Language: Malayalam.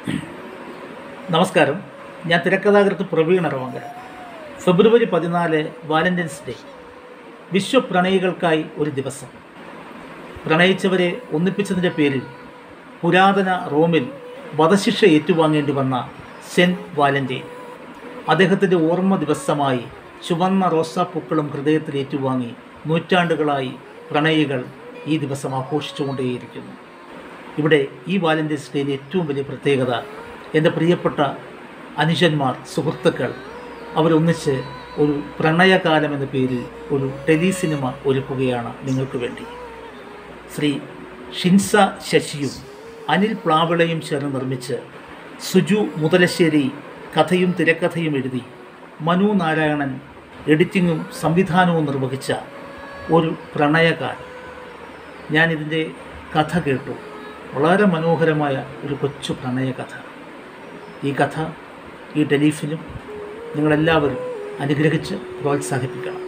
നമസ്കാരം ഞാൻ തിരക്കഥാകൃത്ത് പ്രവീൺ അറവങ്കര ഫെബ്രുവരി പതിനാല് വാലന്റൈൻസ് ഡേ വിശ്വപ്രണയികൾക്കായി ഒരു ദിവസം പ്രണയിച്ചവരെ ഒന്നിപ്പിച്ചതിൻ്റെ പേരിൽ പുരാതന റോമിൽ വധശിക്ഷ ഏറ്റുവാങ്ങേണ്ടി വന്ന സെൻറ്റ് വാലന്റൈൻ അദ്ദേഹത്തിൻ്റെ ഓർമ്മ ദിവസമായി ചുവന്ന റോസാപ്പൂക്കളും ഹൃദയത്തിൽ ഏറ്റുവാങ്ങി നൂറ്റാണ്ടുകളായി പ്രണയികൾ ഈ ദിവസം ആഘോഷിച്ചുകൊണ്ടേയിരിക്കുന്നു ഇവിടെ ഈ വാലന്റൈൻസ് ഡേയിലെ ഏറ്റവും വലിയ പ്രത്യേകത എൻ്റെ പ്രിയപ്പെട്ട അനുജന്മാർ സുഹൃത്തുക്കൾ അവരൊന്നിച്ച് ഒരു പ്രണയകാലം എന്ന പേരിൽ ഒരു ടെലി സിനിമ ഒരുക്കുകയാണ് നിങ്ങൾക്ക് വേണ്ടി ശ്രീ ഷിൻസ ശശിയും അനിൽ പ്ലാവിളയും ചേർന്ന് നിർമ്മിച്ച് സുജു മുതലശ്ശേരി കഥയും തിരക്കഥയും എഴുതി മനു നാരായണൻ എഡിറ്റിങ്ങും സംവിധാനവും നിർവഹിച്ച ഒരു പ്രണയകാലം ഞാനിതിൻ്റെ കഥ കേട്ടു വളരെ മനോഹരമായ ഒരു കൊച്ചു പ്രണയകഥ ഈ കഥ ഈ ടെലിഫിലും നിങ്ങളെല്ലാവരും അനുഗ്രഹിച്ച് പ്രോത്സാഹിപ്പിക്കണം